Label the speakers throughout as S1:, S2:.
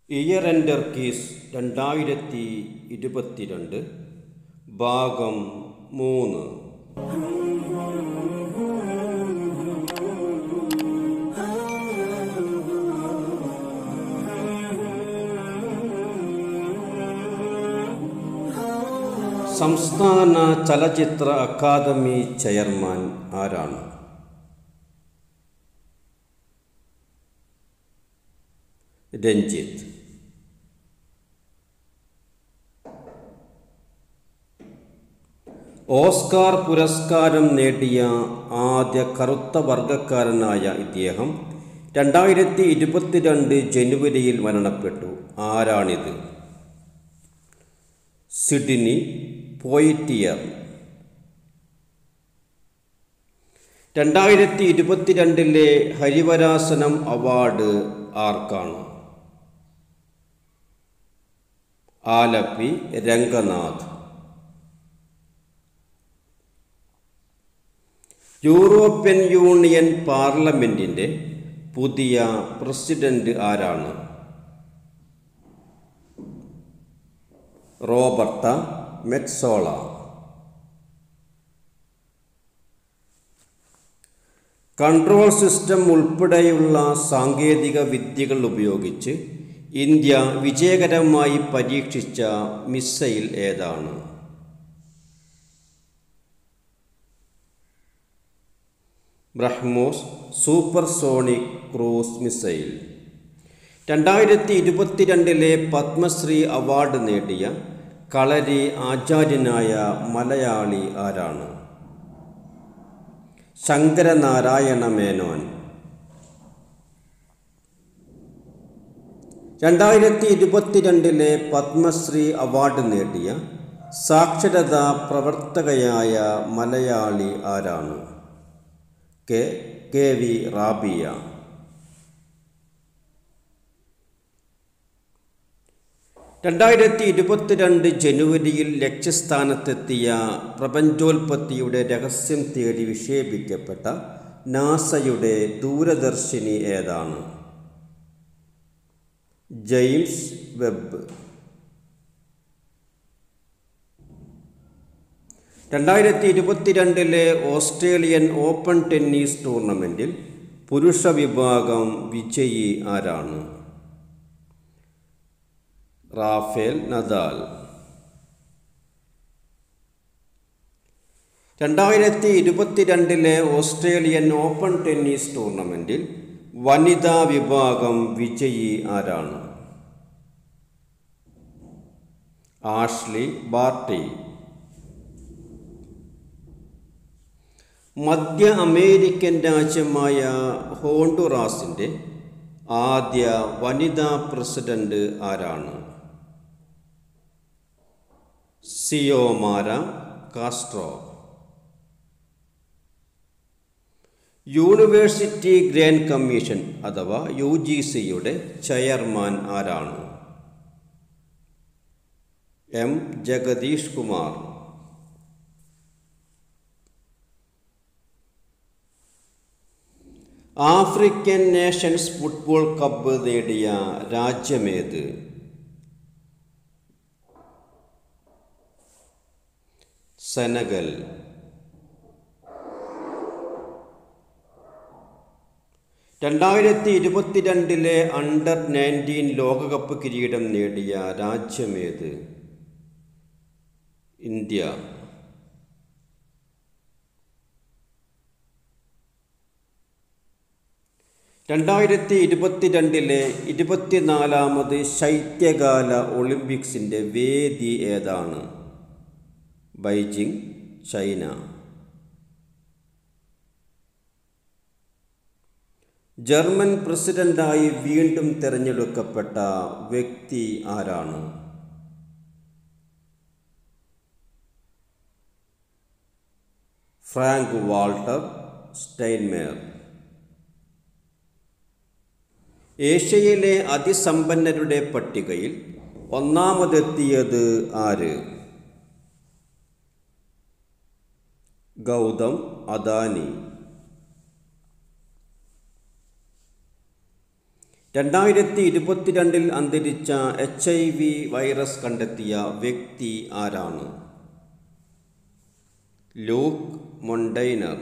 S1: year എൻഡർ case രണ്ടായിരത്തി ഇരുപത്തിരണ്ട് ഭാഗം മൂന്ന് സംസ്ഥാന ചലച്ചിത്ര അക്കാദമി ചെയർമാൻ ആരാണ് രഞ്ജിത്ത് ഓസ്കാർ പുരസ്കാരം നേടിയ ആദ്യ കറുത്ത വർഗക്കാരനായ ഇദ്ദേഹം രണ്ടായിരത്തി ഇരുപത്തിരണ്ട് ജനുവരിയിൽ മരണപ്പെട്ടു ആരാണിത് സിഡ്നി പോയിറ്റിയർ രണ്ടായിരത്തി ഇരുപത്തിരണ്ടിലെ ഹരിവരാസനം അവാർഡ് ആർക്കാണ് ആലപ്പി രംഗനാഥ് യൂറോപ്യൻ യൂണിയൻ പാർലമെൻറ്റിൻ്റെ പുതിയ പ്രസിഡന്റ് ആരാണ് റോബർട്ട മെറ്റ്സോള കൺട്രോൾ സിസ്റ്റം ഉൾപ്പെടെയുള്ള സാങ്കേതിക വിദ്യകൾ ഉപയോഗിച്ച് ഇന്ത്യ വിജയകരമായി പരീക്ഷിച്ച മിസൈൽ ഏതാണ് ബ്രഹ്മോസ് സൂപ്പർസോണിക് ക്രൂസ് മിസൈൽ രണ്ടായിരത്തി ഇരുപത്തിരണ്ടിലെ പത്മശ്രീ അവാർഡ് നേടിയ കളരി ആചാര്യനായ മലയാളി ആരാണ് ശങ്കരനാരായണ മേനോൻ രണ്ടായിരത്തി ഇരുപത്തിരണ്ടിലെ പത്മശ്രീ അവാർഡ് നേടിയ സാക്ഷരതാ പ്രവർത്തകയായ മലയാളി ആരാണ് കെ കെ വി റാബിയ രണ്ടായിരത്തി ഇരുപത്തിരണ്ട് ജനുവരിയിൽ ലക്ഷ്യസ്ഥാനത്തെത്തിയ പ്രപഞ്ചോൽപത്തിയുടെ രഹസ്യം തേടി വിക്ഷേപിക്കപ്പെട്ട നാസയുടെ ദൂരദർശിനി ഏതാണ് ജെയിംസ് വെബ് രണ്ടായിരത്തി ഇരുപത്തിരണ്ടിലെ ഓസ്ട്രേലിയൻ ഓപ്പൺ ടെന്നീസ് ടൂർണമെൻറ്റിൽ പുരുഷ വിഭാഗം വിജയി ആരാണ് റാഫേൽ നദാൽ രണ്ടായിരത്തി ഇരുപത്തിരണ്ടിലെ ഓസ്ട്രേലിയൻ ഓപ്പൺ ടെന്നീസ് ടൂർണമെൻറ്റിൽ വനിതാ വിഭാഗം വിജയി ആരാണ് ആഷ്ലി ബാർട്ടി മധ്യ അമേരിക്കൻ രാജ്യമായ ഹോണ്ടുറാസിൻ്റെ ആദ്യ വനിതാ പ്രസിഡന്റ് ആരാണ് Xiomara Castro university grand commission അഥവാ യു ജി സിയുടെ ചെയർമാൻ ആരാണ് M Jagadish Kumar African Nations football cup നേടിയ രാജ്യമേത് സെനഗൽ രണ്ടായിരത്തി ഇരുപത്തിരണ്ടിലെ അണ്ടർ നയൻറ്റീൻ ലോകകപ്പ് കിരീടം നേടിയ രാജ്യമേത് ഇന്ത്യ രണ്ടായിരത്തി ഇരുപത്തിരണ്ടിലെ ഇരുപത്തിനാലാമത് ശൈത്യകാല ഒളിമ്പിക്സിൻ്റെ വേദി ഏതാണ് ബൈജിങ് ചൈന ജർമ്മൻ പ്രസിഡന്റായി വീണ്ടും തിരഞ്ഞെടുക്കപ്പെട്ട വ്യക്തി ആരാണ് ഫ്രാങ്ക് വാൾട്ടർ സ്റ്റൈൻമേർ ഏഷ്യയിലെ അതിസമ്പന്നരുടെ പട്ടികയിൽ ഒന്നാമതെത്തിയത് ആര് ഗൗതം അദാനി രണ്ടായിരത്തി ഇരുപത്തിരണ്ടിൽ അന്തരിച്ച എച്ച് ഐ വി വൈറസ് കണ്ടെത്തിയ വ്യക്തി ആരാണ് ലൂക്ക് മൊണ്ടൈനർ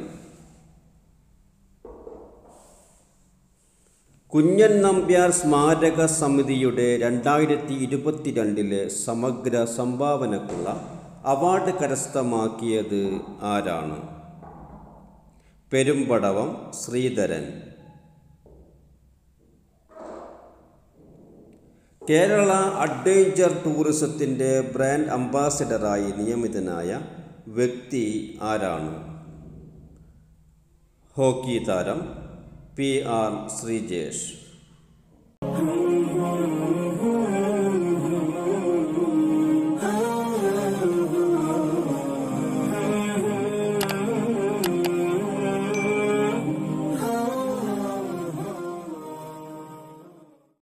S1: കുഞ്ഞൻ നമ്പ്യാർ സ്മാരക സമിതിയുടെ രണ്ടായിരത്തി ഇരുപത്തിരണ്ടിലെ സമഗ്ര സംഭാവനക്കുള്ള അവാർഡ് കരസ്ഥമാക്കിയത് ആരാണ് പെരുമ്പടവം ശ്രീധരൻ കേരള അഡ്വഞ്ചർ ടൂറിസത്തിൻ്റെ ബ്രാൻഡ് അംബാസിഡറായി നിയമിതനായ വ്യക്തി ആരാണ് ഹോക്കി താരം പി ആർ ശ്രീജേഷ്